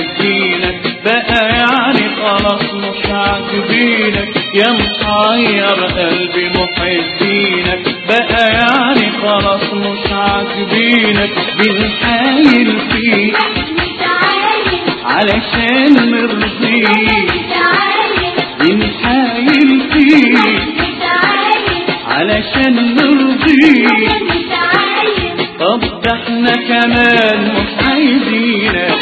عايزينك بقى يعني خلاص مش عاجبينك يا محير قلبي محبينك بقى يعني خلاص مش عاجبينك بنحايل فيك مش عايز علشان نرضيك مش عايز بنحايل فيك مش عايز علشان نرضيك مش عايز طب ده احنا كمان مش عايزينك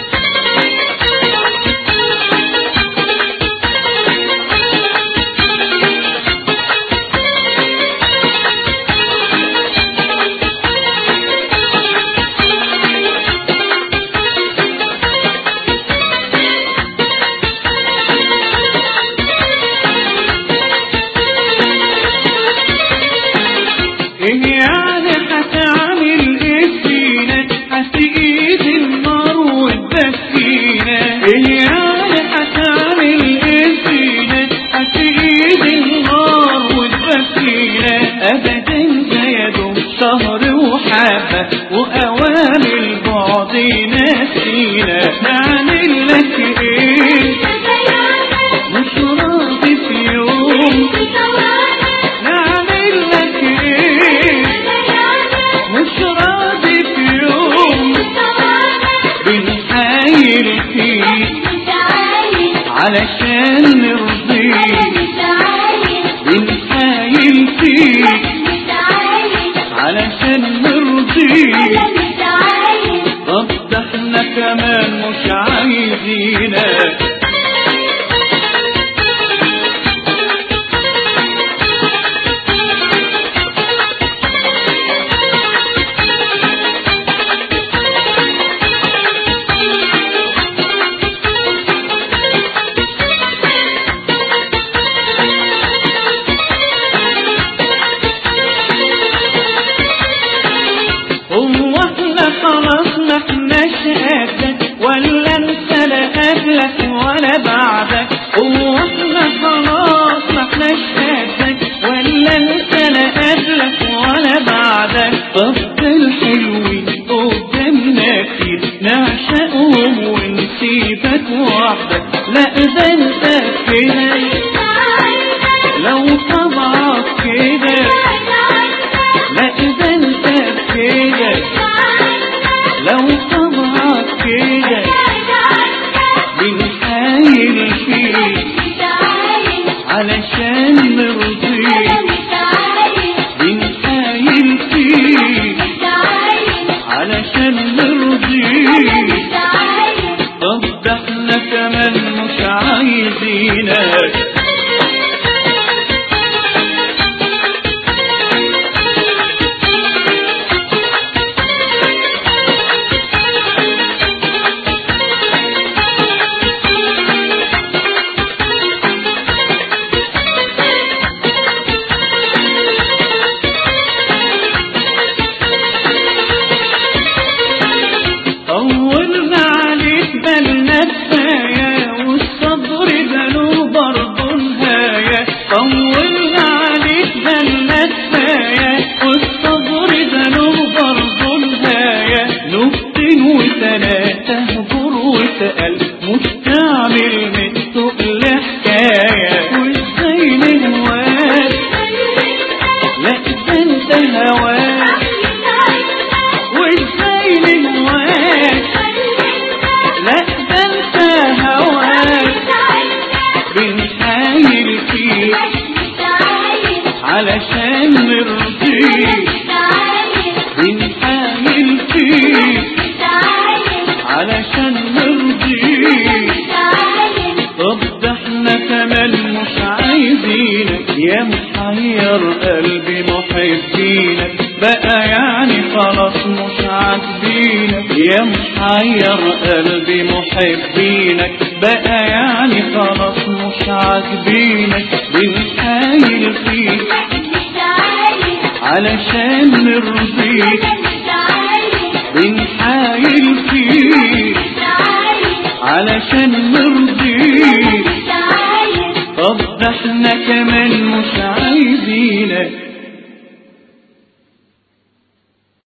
ايه يعني هتعمل ايه فينا هتقيد النار وتبكينا ايه يعني هتعمل ايه فينا هتقيد النار وتبكينا ابدا ده يا دوب شهر وحبه واوام البعد ناسينا نعمل لك ايه مش راضي في يوم نعمل لك ايه مش راضي في يوم بنحايل فيك علشان نرضيك بنحايل فيك علشان نرضيك طب ده احنا كمان مش عايزينك هو احنا خلاص ما احناش قدك ولا انت لا قبلك ولا بعدك هو احنا خلاص ما احناش قدك ولا انت لا قبلك ولا بعدك طب الحلوين قدامنا كتير نعشقهم ونسيبك وحدك لا ده انت كده لو طبعك كده لا ده انت كده لو طبعك كده بنحايل فيك علشان نرضيك بنحايل فيك علشان نرضيك طب ده احنا كمان مش عايزينك طولنا عليك بالنا كفاية والصبر ده له برضه نهاية طولنا عليك بالنا كفاية والصبر ده له برضه نهاية نكتين وتلاتة هجر وتقل مش تعمل من تقل حكاية وازاي نهواك لا ده انت هواك وازاي نهواك لا ده انت هواك بنحايل فيك علشان نرضيك بنحايل فيك علشان نرضيك طب ده احنا كمان مش عايزينك يا محير قلبي محبينك بقى يعني خلاص مش عاجبينك يا محير قلبي محبينك بقى يعني خلاص مش عاجبينك بنحايل فيك علشان نرضيك بنحايل فيك علشان نرضيك طب ده احنا كمان مش عايزينك